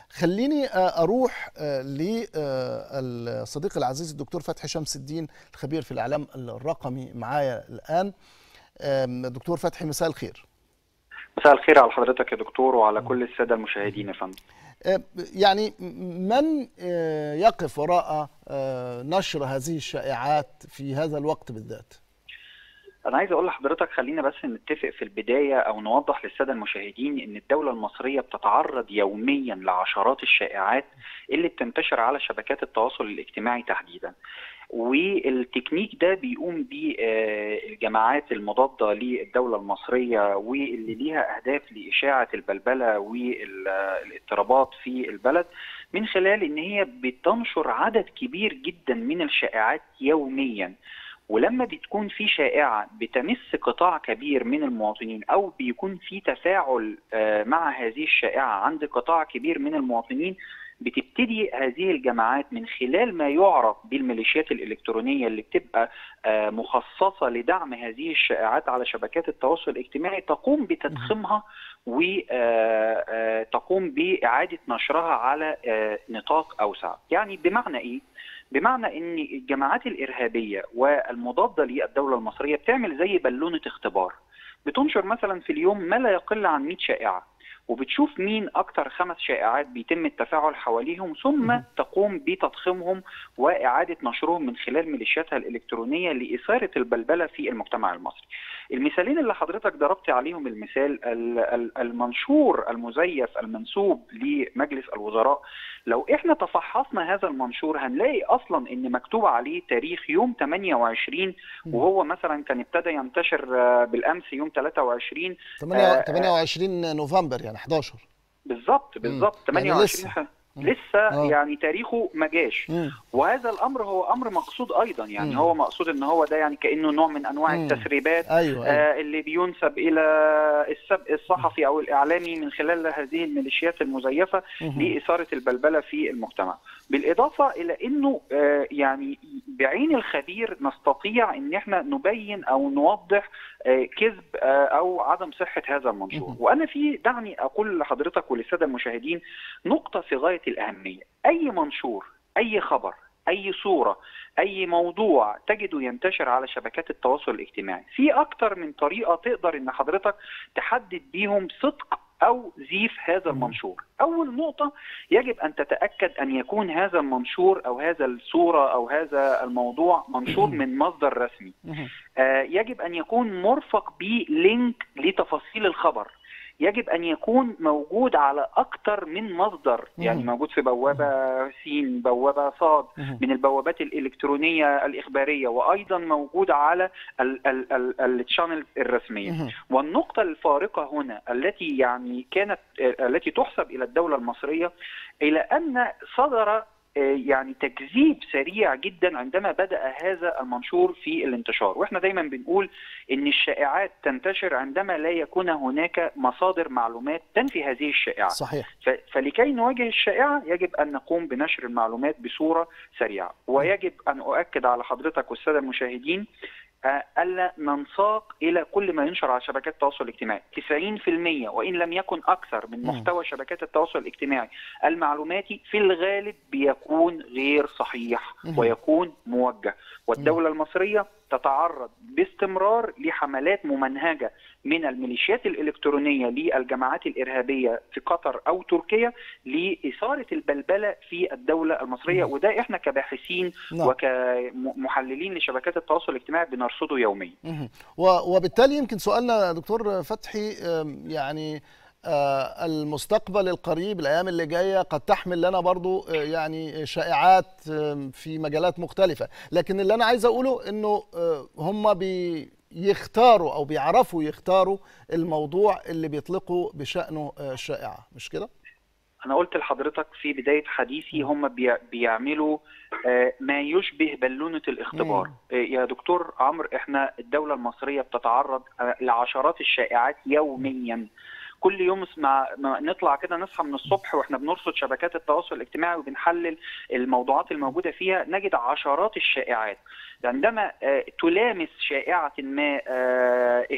خليني اروح للصديق العزيز الدكتور فتحي شمس الدين الخبير في الاعلام الرقمي معايا الان دكتور فتحي مساء الخير مساء الخير على حضرتك يا دكتور وعلى كل الساده المشاهدين يا فندم يعني من يقف وراء نشر هذه الشائعات في هذا الوقت بالذات انا عايز اقول لحضرتك خلينا بس نتفق في البدايه او نوضح للساده المشاهدين ان الدوله المصريه بتتعرض يوميا لعشرات الشائعات اللي بتنتشر على شبكات التواصل الاجتماعي تحديدا والتكنيك ده بيقوم بيه الجماعات المضاده للدوله المصريه واللي ليها اهداف لاشاعه البلبله والاضطرابات في البلد من خلال ان هي بتنشر عدد كبير جدا من الشائعات يوميا ولما بتكون في شائعة بتمس قطاع كبير من المواطنين أو بيكون في تفاعل مع هذه الشائعة عند قطاع كبير من المواطنين بتبتدي هذه الجماعات من خلال ما يعرف بالميليشيات الإلكترونية اللي بتبقى مخصصة لدعم هذه الشائعات على شبكات التواصل الاجتماعي تقوم بتضخيمها وتقوم بإعادة نشرها على نطاق أوسع يعني بمعنى إيه؟ بمعنى ان الجماعات الارهابيه والمضاده للدوله المصريه بتعمل زي بالونه اختبار بتنشر مثلا في اليوم ما لا يقل عن 100 شائعه وبتشوف مين اكتر خمس شائعات بيتم التفاعل حواليهم ثم تقوم بتضخيمهم واعاده نشرهم من خلال ميليشياتها الالكترونيه لاثاره البلبله في المجتمع المصري. المثالين اللي حضرتك ضربت عليهم المثال المنشور المزيف المنسوب لمجلس الوزراء لو احنا تفحصنا هذا المنشور هنلاقي اصلا ان مكتوب عليه تاريخ يوم 28 وهو مثلا كان ابتدى ينتشر بالامس يوم 23 28 نوفمبر يعني 11 بالظبط بالظبط 28 يعني لسه أوه. يعني تاريخه ما جاش وهذا الامر هو امر مقصود ايضا يعني مم. هو مقصود ان هو ده يعني كانه نوع من انواع مم. التسريبات أيوة أيوة. آه اللي بينسب الى السبق الصحفي او الاعلامي من خلال هذه الميليشيات المزيفه مم. لاثاره البلبله في المجتمع بالاضافه الى انه آه يعني بعين الخبير نستطيع ان احنا نبين او نوضح آه كذب آه او عدم صحه هذا المنشور مم. وانا في دعني اقول لحضرتك وللساده المشاهدين نقطه في غايه الأهمية أي منشور أي خبر أي صورة أي موضوع تجده ينتشر على شبكات التواصل الاجتماعي في أكتر من طريقة تقدر أن حضرتك تحدد بيهم صدق أو زيف هذا المنشور أول نقطة يجب أن تتأكد أن يكون هذا المنشور أو هذا الصورة أو هذا الموضوع منشور من مصدر رسمي آه يجب أن يكون مرفق بلينك لتفاصيل الخبر يجب ان يكون موجود على اكثر من مصدر يعني موجود في بوابه سين بوابه صاد من البوابات الالكترونيه الاخباريه وايضا موجود على الشانل الرسميه والنقطه الفارقه هنا التي يعني كانت التي تحسب الى الدوله المصريه الى ان صدر يعني تكذيب سريع جدا عندما بدا هذا المنشور في الانتشار واحنا دايما بنقول ان الشائعات تنتشر عندما لا يكون هناك مصادر معلومات تنفي هذه الشائعه صحيح فلكي نواجه الشائعه يجب ان نقوم بنشر المعلومات بصوره سريعه ويجب ان اؤكد على حضرتك والساده المشاهدين الا ننساق الى كل ما ينشر على شبكات التواصل الاجتماعي 90% وان لم يكن اكثر من محتوى شبكات التواصل الاجتماعي المعلوماتي في الغالب بيكون غير صحيح ويكون موجه والدوله المصريه تتعرض باستمرار لحملات ممنهجه من الميليشيات الالكترونيه للجماعات الارهابيه في قطر او تركيا لاثاره البلبله في الدوله المصريه وده احنا كباحثين وكمحللين لشبكات التواصل الاجتماعي بنرصده يوميا. وبالتالي يمكن سؤالنا دكتور فتحي يعني المستقبل القريب الايام اللي جايه قد تحمل لنا برضو يعني شائعات في مجالات مختلفه لكن اللي انا عايز اقوله انه هم بيختاروا او بيعرفوا يختاروا الموضوع اللي بيطلقوا بشانه الشائعه مش كده انا قلت لحضرتك في بدايه حديثي هم بيعملوا ما يشبه بالونه الاختبار يا دكتور عمرو احنا الدوله المصريه بتتعرض لعشرات الشائعات يوميا كل يوم اسمع نطلع كده نصحى من الصبح واحنا بنرصد شبكات التواصل الاجتماعي وبنحلل الموضوعات الموجوده فيها نجد عشرات الشائعات عندما تلامس شائعه ما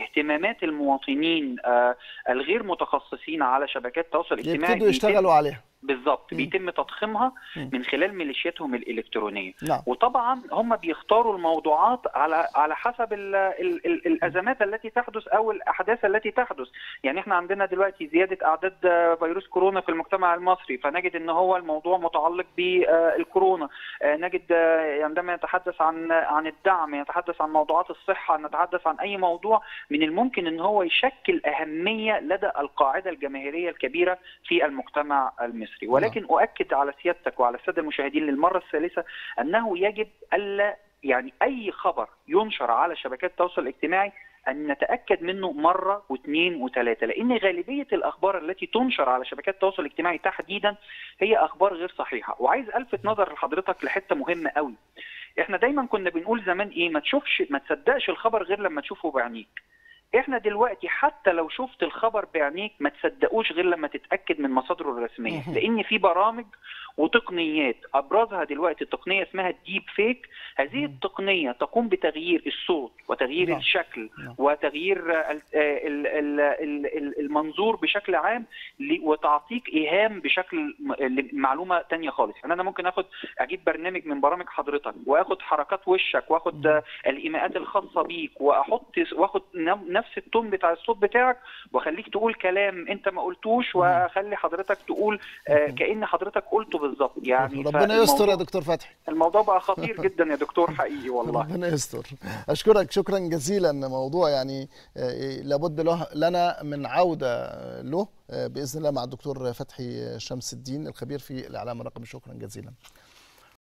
اهتمامات المواطنين الغير متخصصين على شبكات التواصل الاجتماعي يبتدوا يشتغلوا عليها بالظبط مم. بيتم تضخيمها مم. من خلال ميليشياتهم الالكترونيه نعم وطبعا هم بيختاروا الموضوعات على على حسب ال ال ال الازمات التي تحدث او الاحداث التي تحدث يعني احنا عندنا دلوقتي زياده اعداد آه، فيروس كورونا في المجتمع المصري فنجد ان هو الموضوع متعلق بالكورونا آه، نجد آه، عندما يتحدث عن عن الدعم يتحدث عن موضوعات الصحه نتحدث عن اي موضوع من الممكن ان هو يشكل اهميه لدى القاعده الجماهيريه الكبيره في المجتمع المصري ولكن اؤكد على سيادتك وعلى الساده المشاهدين للمره الثالثه انه يجب الا يعني اي خبر ينشر على شبكات التواصل الاجتماعي ان نتاكد منه مره واثنين وثلاثه لان غالبيه الاخبار التي تنشر على شبكات التواصل الاجتماعي تحديدا هي اخبار غير صحيحه وعايز الفت نظر لحضرتك لحته مهمه قوي احنا دايما كنا بنقول زمان ايه ما تشوفش ما تصدقش الخبر غير لما تشوفه بعينيك احنا دلوقتي حتى لو شفت الخبر بعينيك ما تصدقوش غير لما تتاكد من مصادره الرسميه مهم. لان في برامج وتقنيات ابرزها دلوقتي تقنيه اسمها الديب فيك هذه التقنيه تقوم بتغيير الصوت وتغيير نعم. الشكل نعم. وتغيير ال- ال- ال- ال- ال- المنظور بشكل عام ل- وتعطيك ايهام بشكل م- معلومه تانية خالص يعني انا ممكن اخد اجيب برنامج من برامج حضرتك واخد حركات وشك واخد آه، الايماءات الخاصه بيك واحط واخد نم- نفس التون بتاع الصوت بتاعك واخليك تقول كلام انت ما قلتوش واخلي حضرتك تقول آه، كان حضرتك قلته بالظبط يعني ربنا يستر يا فالموضوع- دكتور فتحي الموضوع بقى خطير جدا يا دكتور حقيقي والله ربنا يستر اشكرك شكرا جزيلا موضوع يعني آه، لابد له لنا من عوده له آه، باذن الله مع الدكتور فتحي شمس الدين الخبير في الاعلام الرقمي شكرا جزيلا